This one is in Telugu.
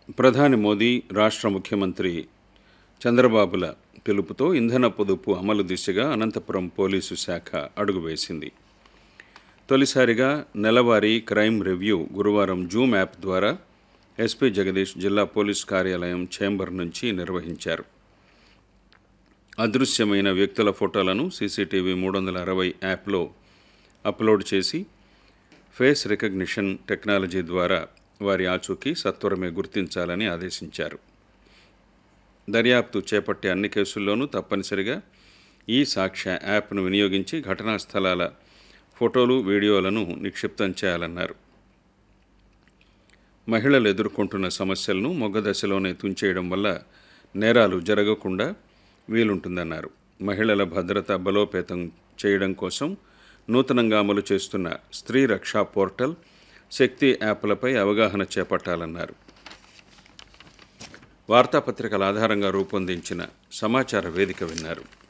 ప్రధాని మోదీ రాష్ట్ర ముఖ్యమంత్రి చంద్రబాబుల పిలుపుతో ఇంధన పొదుపు అమలు దిశగా అనంతపురం పోలీసు శాఖ అడుగువేసింది తొలిసారిగా నెలవారీ క్రైమ్ రివ్యూ గురువారం జూమ్ యాప్ ద్వారా ఎస్పీ జగదీష్ జిల్లా పోలీస్ కార్యాలయం ఛేంబర్ నుంచి నిర్వహించారు అదృశ్యమైన వ్యక్తుల ఫోటోలను సీసీటీవీ మూడు వందల అరవై యాప్లో అప్లోడ్ చేసి ఫేస్ రికగ్నిషన్ టెక్నాలజీ ద్వారా వారి ఆచూకీ సత్వరమే గుర్తించాలని ఆదేశించారు దర్యాప్తు చేపట్టే అన్ని కేసుల్లోనూ తప్పనిసరిగా ఈ సాక్ష్య యాప్ను వినియోగించి ఘటనా స్థలాల ఫోటోలు వీడియోలను నిక్షిప్తం చేయాలన్నారు మహిళలు ఎదుర్కొంటున్న సమస్యలను మొగ్గ దశలోనే తుంచేయడం వల్ల నేరాలు జరగకుండా వీలుంటుందన్నారు మహిళల భద్రత బలోపేతం చేయడం కోసం నూతనంగా అమలు చేస్తున్న స్త్రీ రక్షా పోర్టల్ శక్తి యాప్లపై అవగాహన చేపట్టాలన్నారు వార్తాపత్రికల ఆధారంగా రూపొందించిన సమాచార వేదిక విన్నారు